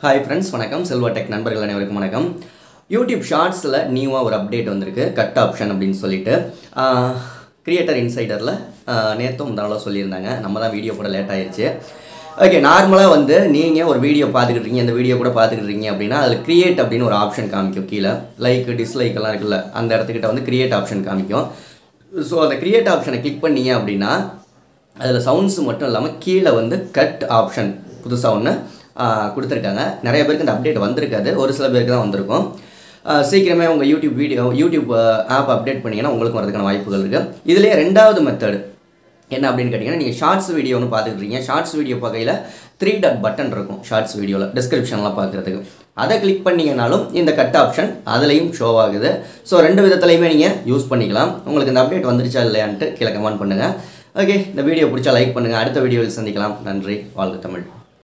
hi friends வணக்கம் Selva tech நண்பர்கள் அனைவருக்கும் வணக்கம் யூடியூப் ஷார்ட்ஸில் நியூவாக ஒரு அப்டேட் வந்திருக்கு கட் ஆப்ஷன் அப்படின்னு சொல்லிட்டு கிரியேட்டர் இன்சைடரில் நேற்றும் முந்தானால சொல்லியிருந்தாங்க நம்ம தான் வீடியோ கூட லேட் ஆயிருச்சு ஓகே நார்மலாக வந்து நீங்கள் ஒரு வீடியோ பார்த்துக்கிட்டு இருக்கீங்க இந்த வீடியோ கூட பார்த்துக்கிட்டு இருக்கீங்க அப்படின்னா அதில் கிரியேட் அப்படின்னு ஒரு ஆப்ஷன் காமிக்கும் கீழே லைக் டிஸ்லைக் எல்லாம் இருக்குல்ல அந்த இடத்துக்கிட்ட வந்து கிரியேட் ஆப்ஷன் காமிக்கும் ஸோ அந்த கிரியேட் ஆப்ஷனை கிளிக் பண்ணீங்க அப்படின்னா அதில் சவுண்ட்ஸ் மட்டும் இல்லாமல் கீழே வந்து கட் ஆப்ஷன் புதுசாக ஒன்று கொடுத்துருக்காங்க நிறைய பேருக்கு இந்த அப்டேட் வந்திருக்காது ஒரு சில பேருக்கு தான் வந்திருக்கும் ஆஹ் சீக்கிரமே உங்கள் YouTube video YouTube app update பண்ணிங்கன்னா உங்களுக்கு வரதுக்கான வாய்ப்புகள் இருக்குது இதுலேயே ரெண்டாவது மெத்தடு என்ன அப்படின்னு கேட்டிங்கன்னா நீங்கள் ஷார்ட்ஸ் வீடியோ ஒன்று பார்த்துட்டு இருக்கீங்க ஷார்ட்ஸ் வீடியோ பார்க்கையில் த்ரீ டாட் பட்டன் இருக்கும் ஷார்ட்ஸ் வீடியோவில் டிஸ்கிரிப்ஷன்லாம் பார்க்குறதுக்கு அதை கிளிக் பண்ணிங்கனாலும் இந்த கட் ஆப்ஷன் அதுலேயும் ஷோ ஆகுது ஸோ ரெண்டு விதத்துலையுமே நீங்கள் யூஸ் பண்ணிக்கலாம் உங்களுக்கு இந்த அப்டேட் வந்துருச்சா இல்லையான்ட்டு கீழே கமெண்ட் பண்ணுங்கள் ஓகே இந்த வீடியோ பிடிச்சா லைக் பண்ணுங்கள் அடுத்த வீடியோவில் சந்திக்கலாம் நன்றி வாழ்க தமிழ்